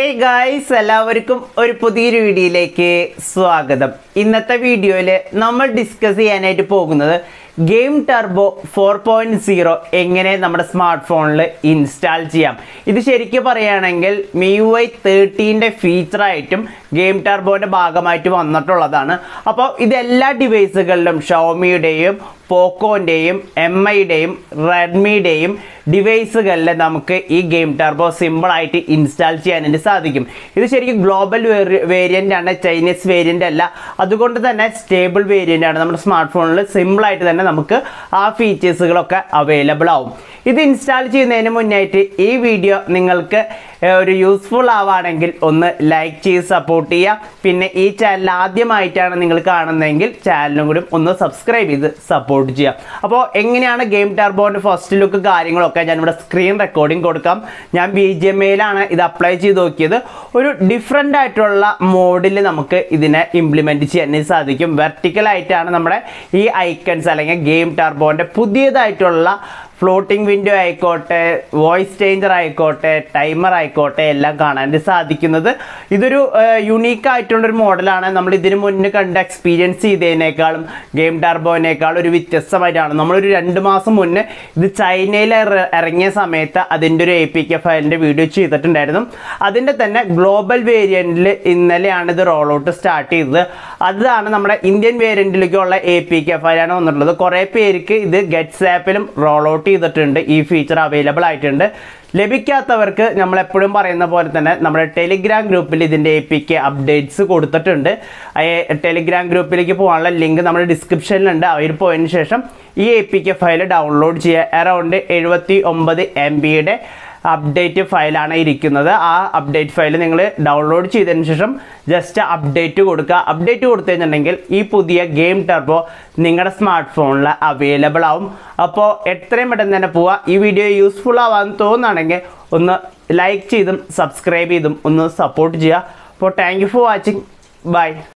hey guys എല്ലാവർക്കും ഒരു പുതിയൊരു വീഡിയോയിലേക്ക് സ്വാഗതം ഇന്നത്തെ വീഡിയോയിൽ നമ്മൾ ഡിസ്കസ് ചെയ്യാനായിട്ട് പോകുന്നത് game turbo four point zero എങ്ങനെ നമ്മുടെ സ്മാർട്ട് ഫോണിൽ ഇൻസ്റ്റാൾ ചെയ്യാം ഇത് ശരിക്കും പറയുകയാണെങ്കിൽ മി യു ഐ തേർട്ടീൻ്റെ ഫീച്ചറായിട്ടും ഗെയിം ടർബോൻ്റെ ഭാഗമായിട്ട് വന്നിട്ടുള്ളതാണ് അപ്പോൾ ഇത് എല്ലാ ഡിവൈസുകളിലും ഷോമിയുടെയും പോക്കോൻ്റെയും എം ഐയുടെയും റെഡ്മിയുടെയും ഡിവൈസുകളിൽ നമുക്ക് ഈ ഗെയിം ടർബോ സിമ്പിളായിട്ട് ഇൻസ്റ്റാൾ ചെയ്യാനായിട്ട് സാധിക്കും ഇത് ശരിക്കും ഗ്ലോബൽ വേരിയൻ്റ് ആണ് ചൈനീസ് വേരിയൻ്റ് അല്ല അതുകൊണ്ട് തന്നെ സ്റ്റേബിൾ വേരിയൻ്റ് ആണ് നമ്മുടെ സ്മാർട്ട് ഫോണിൽ സിമ്പിളായിട്ട് തന്നെ നമുക്ക് ആ ഫീച്ചേഴ്സുകളൊക്കെ അവൈലബിൾ ആവും ഇത് ഇൻസ്റ്റാൾ ചെയ്യുന്നതിന് മുന്നായിട്ട് ഈ വീഡിയോ നിങ്ങൾക്ക് ഏഹ്, ഒരു യൂസ്ഫുൾ ആവുകയാണെങ്കിൽ ഒന്ന് ലൈക്ക് ചെയ്ത് സപ്പോർട്ട് ചെയ്യുക പിന്നെ ഈ ചാനൽ ആദ്യമായിട്ടാണ് നിങ്ങൾ കാണുന്നതെങ്കിൽ ചാനലും കൂടി ഒന്ന് സബ്സ്ക്രൈബ് ചെയ്ത് സപ്പോർട്ട് ചെയ്യാം അപ്പോൾ എങ്ങനെയാണ് ഗെയിം ടർബോൻ്റെ ഫസ്റ്റ് ലുക്ക് കാര്യങ്ങളൊക്കെ ഞാനിവിടെ സ്ക്രീൻ റെക്കോർഡിംഗ് കൊടുക്കാം ഞാൻ ബി ജി എം ഐയിലാണ് ഇത് അപ്ലൈ ചെയ്ത് നോക്കിയത് ഒരു ഡിഫറെൻ്റ് ആയിട്ടുള്ള മോഡിൽ നമുക്ക് ഇതിനെ ഇംപ്ലിമെൻറ്റ് ചെയ്യാൻ സാധിക്കും വെർട്ടിക്കൽ ആയിട്ടാണ് നമ്മുടെ ഈ ഐക്കൺസ് അല്ലെങ്കിൽ ഗെയിം ടർബോൻ്റെ പുതിയതായിട്ടുള്ള ഫ്ലോട്ടിംഗ് വിൻഡോ ആയിക്കോട്ടെ വോയിസ് ചേഞ്ചർ ആയിക്കോട്ടെ ടൈമർ ആയിക്കോട്ടെ എല്ലാം കാണാൻ സാധിക്കുന്നത് ഇതൊരു യുണീക്ക് ആയിട്ടുള്ള ഒരു മോഡലാണ് നമ്മൾ ഇതിന് മുന്നേ കണ്ട് എക്സ്പീരിയൻസ് ചെയ്തതിനേക്കാളും ഗെയിം ടർബോനേക്കാളും ഒരു വ്യത്യസ്തമായിട്ടാണ് നമ്മളൊരു രണ്ട് മാസം മുന്നേ ഇത് ചൈനയിൽ ഇറ- ഇറങ്ങിയ സമയത്ത് അതിൻ്റെ ഒരു എ പി കെ ഫയലിൻ്റെ വീഡിയോ ചെയ്തിട്ടുണ്ടായിരുന്നു അതിൻ്റെ തന്നെ ഗ്ലോബൽ വേരിയൻറ്റിൽ ഇന്നലെയാണ് ഇത് റോൾ ഔട്ട് സ്റ്റാർട്ട് ചെയ്തത് അതാണ് നമ്മുടെ ഇന്ത്യൻ വേരിയൻറ്റിലേക്കുള്ള എ പി കെ ഫയലാണ് വന്നിട്ടുള്ളത് കുറേ പേർക്ക് ഇത് ഗെറ്റ്സ് ആപ്പിലും റോൾ ഔട്ട് ചെയ്തിട്ടുണ്ട് ഈ ഫീച്ചർ അവൈലബിൾ ആയിട്ടുണ്ട് ലഭിക്കാത്തവർക്ക് നമ്മൾ എപ്പോഴും പറയുന്ന പോലെ തന്നെ നമ്മുടെ ടെലിഗ്രാം ഗ്രൂപ്പിൽ ഇതിൻ്റെ എ പി കെ അപ്ഡേറ്റ്സ് കൊടുത്തിട്ടുണ്ട് ആ ടെലിഗ്രാം ഗ്രൂപ്പിലേക്ക് പോകാനുള്ള ലിങ്ക് നമ്മുടെ ഡിസ്ക്രിപ്ഷനിലുണ്ട് അവർ പോയതിന് ശേഷം ഈ A P K file download ചെയ്യുക അറൗണ്ട് എഴുപത്തി ഒമ്പത് എം ബിയുടെ അപ്ഡേറ്റ് ഫയലാണ് ഇരിക്കുന്നത് ആ അപ്ഡേറ്റ് ഫയൽ നിങ്ങൾ ഡൗൺലോഡ് ചെയ്തതിന് ശേഷം ജസ്റ്റ് അപ്ഡേറ്റ് കൊടുക്കുക അപ്ഡേറ്റ് കൊടുത്തു കഴിഞ്ഞിട്ടുണ്ടെങ്കിൽ ഈ പുതിയ ഗെയിം ടർബോ നിങ്ങളുടെ സ്മാർട്ട് ഫോണിൽ അവൈലബിൾ ആവും അപ്പോൾ എത്രയും പെട്ടെന്ന് തന്നെ പോവുക ഈ വീഡിയോ യൂസ്ഫുൾ ആവാൻ തോന്നുകയാണെങ്കിൽ ഒന്ന് ലൈക്ക് ചെയ്തും സബ്സ്ക്രൈബ് ചെയ്തും ഒന്ന് സപ്പോർട്ട് ചെയ്യുക അപ്പോൾ thank you for watching by